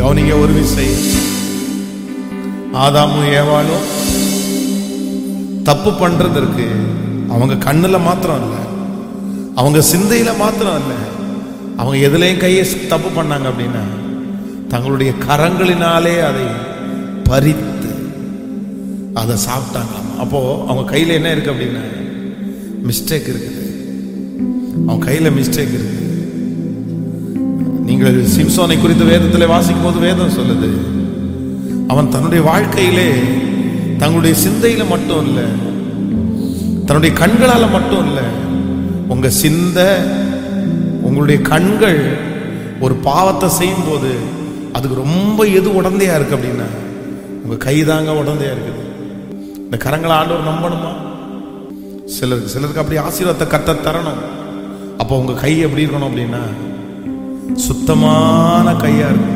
கவனிங்க ஒரு விசை ஆதாமும் ஏவாளும் தப்பு பண்றதற்கு அவங்க கண்ணுல மாத்திரம் இல்ல அவங்க சிந்தையில மாத்திரம் இல்ல அவங்க எதுலயும் கையை தப்பு பண்ணாங்க அப்படின்னா தங்களுடைய கரங்களினாலே அதை பறித்து அதை சாப்பிட்டாங்களாம் அப்போ அவங்க கையில என்ன இருக்கு அப்படின்னா மிஸ்டேக் இருக்குது அவன் கையில மிஸ்டேக் இருக்கு நீங்கள் சிம்சோனை குறித்து வேதத்தில் வாசிக்கும் போது வேதம் சொல்லுது அவன் தன்னுடைய வாழ்க்கையிலே தங்களுடைய சிந்தையில மட்டும் இல்ல தன்னுடைய கண்களால மட்டும் இல்ல உங்க சிந்த உங்களுடைய கண்கள் ஒரு பாவத்தை செய்யும் போது அதுக்கு ரொம்ப எது உடந்தையா இருக்கு அப்படின்னா உங்க கைதாங்க உடந்தையா இருக்குது இந்த கரங்களை ஆண்டவர் நம்பணுமா சிலருக்கு சிலருக்கு அப்படி ஆசீர்வாதத்தை கத்த தரணும் அப்போ உங்க கை எப்படி இருக்கணும் அப்படின்னா சுத்தமான கையா இருக்கும்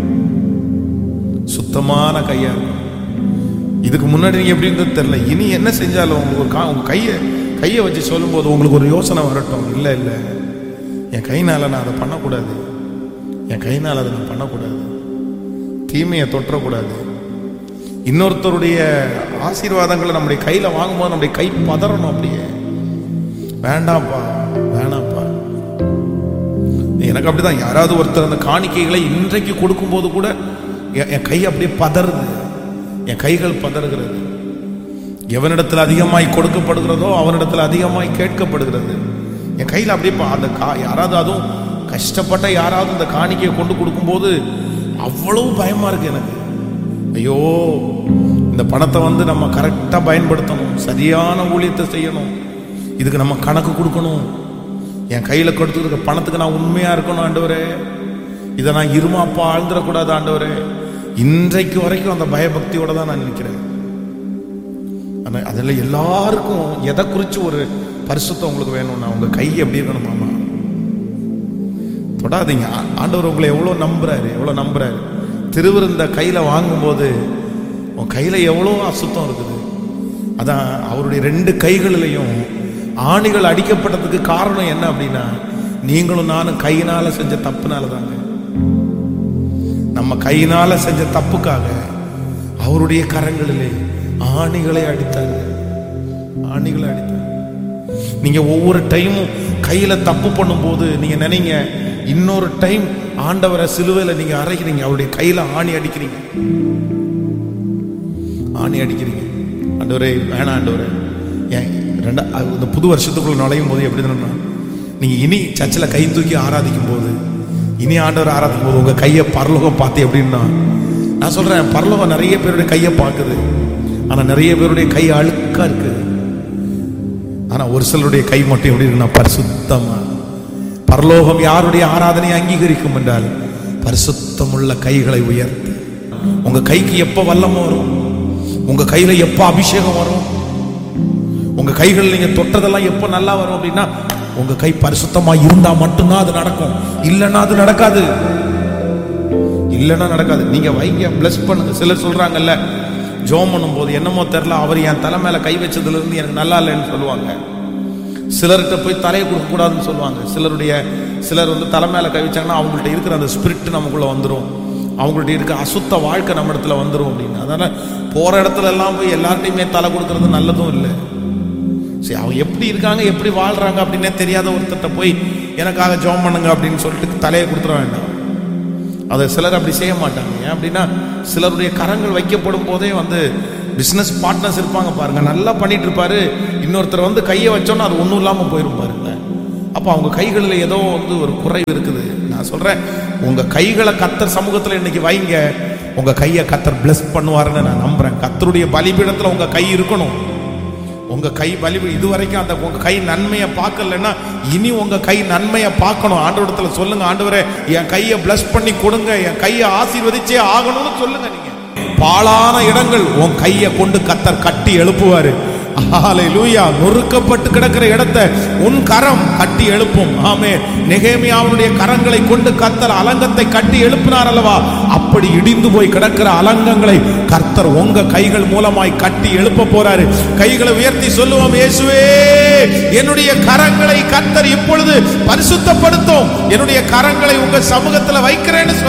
சுத்தமான கையா இருக்கும் இதுக்கு முன்னாடி நீங்க எப்படி இருந்தது தெரியல இனி என்ன செஞ்சாலும் உங்களுக்கு ஒரு கா- உங்க கையை கையை வச்சு சொல்லும்போது உங்களுக்கு ஒரு யோசனை வரட்டும் இல்லை இல்லை என் கைனால நான் அதை பண்ணக்கூடாது என் கைனால அதை நான் பண்ணக்கூடாது தீமையை தொற்றக்கூடாது இன்னொருத்தருடைய ஆசீர்வாதங்களை நம்முடைய கையில வாங்கும்போது நம்முடைய கை பதறணும் அப்படியே வேண்டாம்ப்பா வேணாம்ப்பா எனக்கு அப்படிதான் யாராவது ஒருத்தர் அந்த காணிக்கைகளை இன்றைக்கு கொடுக்கும்போது கூட என் என் கை அப்படியே பதறுது என் கைகள் பதறுகிறது எவனிடத்தில் அதிகமாய் கொடுக்கப்படுகிறதோ அவனிடத்தில் அதிகமாய் கேட்கப்படுகிறது என் கையில் அப்படியே பா- அந்த கா யாராவது அதுவும் கஷ்டப்பட்ட யாராவது இந்த காணிக்கையை கொண்டு கொடுக்கும்போது அவ்வளவு பயமா இருக்கு எனக்கு ஐயோ இந்த பணத்தை வந்து நம்ம கரெக்டாக பயன்படுத்தணும் சரியான ஊழியத்தை செய்யணும் இதுக்கு நம்ம கணக்கு கொடுக்கணும் என் கையில் கொடுத்துருக்க பணத்துக்கு நான் உண்மையா இருக்கணும் ஆண்டவரே இதை நான் இருமாப்பா ஆழ்ந்துடக்கூடாது ஆண்டவரே இன்றைக்கு வரைக்கும் அந்த பயபக்தியோட தான் நான் நிற்கிறேன் ஆனா அதில் எல்லாருக்கும் எதை குறித்து ஒரு பரிசுத்தம் உங்களுக்கு வேணும்னா உங்க கை எப்படி இருக்கணும் மாமா தொடாதீங்க ஆ- ஆண்டவர் உங்களை எவ்வளோ நம்புறாரு எவ்வளோ நம்புறாரு திருவிருந்த கையில வாங்கும்போது உன் கையில எவ்வளோ அசுத்தம் இருக்குது அதான் அவருடைய ரெண்டு கைகளிலையும் ஆணிகள் அடிக்கப்பட்டதுக்கு காரணம் என்ன அப்படின்னா நீங்களும் நானும் கையினால செஞ்ச தப்புனால தாங்க நம்ம கையினால செஞ்ச தப்புக்காக அவருடைய கரங்களிலே ஆணிகளை அடித்தாங்க ஆணிகளை அடித்தாங்க நீங்க ஒவ்வொரு டைமும் கையில தப்பு பண்ணும்போது நீங்க நினைங்க இன்னொரு டைம் ஆண்டவரை சிலுவையில நீங்க அரைக்கிறீங்க அவருடைய கையில ஆணி அடிக்கிறீங்க ஆணி அடிக்கிறீங்க ஆண்டவரே வேணாம் ஆண்டவரே ஏன் ரெண்டா அது இந்த புது வருஷத்துக்குள்ள நுழையும் போது எப்படி தானே நீங்க இனி சர்ச்சில் கை தூக்கி ஆராதிக்கும் போது இனி ஆண்டவர் ஆராதிக்கும் போது உங்க கையை பரலோகம் பார்த்து எப்படின்னா நான் சொல்றேன் பரலோகம் நிறைய பேருடைய கையை பார்க்குது ஆனா நிறைய பேருடைய கை அழுக்கா இருக்குது ஆனா ஒரு சிலருடைய கை மட்டும் எப்படி இருக்குன்னா பரிசுத்தமா பரலோகம் யாருடைய ஆராதனை அங்கீகரிக்கும் என்றால் பரிசுத்தமுள்ள கைகளை உயர்த்தி உங்க கைக்கு எப்ப வல்லம் வரும் உங்க கையில எப்ப அபிஷேகம் வரும் உங்க கைகள் நீங்க தொட்டதெல்லாம் எப்ப நல்லா வரும் அப்படின்னா உங்க கை பரிசுத்தமா இருந்தா மட்டும்தான் அது நடக்கும் இல்லைன்னா அது நடக்காது இல்லைன்னா நடக்காது நீங்க வைங்க பிளஸ் பண்ணுங்க சிலர் சொல்றாங்கல்ல ஜோம் பண்ணும்போது என்னமோ தெரில அவர் என் தலை மேல கை வச்சதுல இருந்து எனக்கு நல்லா இல்லைன்னு சொல்லுவாங்க சிலர்கிட்ட போய் தலையை கொடுக்க கூடாதுன்னு சொல்லுவாங்க சிலருடைய சிலர் வந்து தலை மேல கை வச்சாங்கன்னா அவங்கள்ட்ட இருக்கிற அந்த ஸ்பிரிட் நமக்குள்ள வந்துடும் அவங்கள்ட்ட இருக்க அசுத்த வாழ்க்கை நம்ம இடத்துல வந்துடும் அப்படின்னு அதனால போற இடத்துல எல்லாம் போய் எல்லார்ட்டையுமே தலை கொடுக்கறது நல்லதும் இல்லை சரி அவங்க எப்படி இருக்காங்க எப்படி வாழ்றாங்க அப்படின்னே தெரியாத ஒருத்தர்கிட்ட போய் எனக்காக ஜோம் பண்ணுங்க அப்படின்னு சொல்லிட்டு தலையை கொடுத்துட வேண்டாம் அதை சிலர் அப்படி செய்ய மாட்டாங்க ஏன் அப்படின்னா சிலருடைய கரங்கள் வைக்கப்படும் போதே வந்து பிசினஸ் பார்ட்னர்ஸ் இருப்பாங்க பாருங்க நல்லா பண்ணிட்டு இருப்பாரு இன்னொருத்தர் வந்து கையை வச்சோன்னா அது ஒன்றும் இல்லாமல் போயிரும் பாருங்க அப்போ அவங்க கைகளில் ஏதோ வந்து ஒரு குறைவு இருக்குது நான் சொல்றேன் உங்க கைகளை கத்தர் சமூகத்தில் இன்னைக்கு வைங்க உங்க கையை கத்தர் bless பண்ணுவாருன்னு நான் நம்புறேன் கத்தருடைய பலிபீடத்தில் உங்க கை இருக்கணும் உங்க கை பலி இது வரைக்கும் அந்த உங்க கை நன்மையை பார்க்கலன்னா இனி உங்க கை நன்மையை பார்க்கணும் ஆண்டவரத்துல சொல்லுங்க ஆண்டவரே என் கையை பிளஸ் பண்ணி கொடுங்க என் கையை ஆசீர்வதிச்சே ஆகணும்னு சொல்லுங்க நீங்க பாழான இடங்கள் உன் கையை கொண்டு கத்தர் கட்டி எழுப்புவாரு ஹalleluya நொறுக்கப்பட்டு கிடக்கிற இடத்தை உன் கரம் கட்டி எழுப்பும் ஆமே நெகேமியாவுடைய கரங்களை கொண்டு கத்தர் அலங்கத்தை கட்டி எழுப்பினார் அல்லவா அப்படி இடிந்து போய் கிடக்கிற அலங்கங்களை கர்த்தர் உங்க கைகள் மூலமாய் கட்டி எழுப்ப போறாரு கைகளை உயர்த்தி சொல்லுவோம் இயேசுவே என்னுடைய கரங்களை கர்த்தர் இப்பொழுது பரிசுத்தப்படுத்தும் என்னுடைய கரங்களை உங்க சமூகத்துல வைக்கிறேன்னு சொல்லு.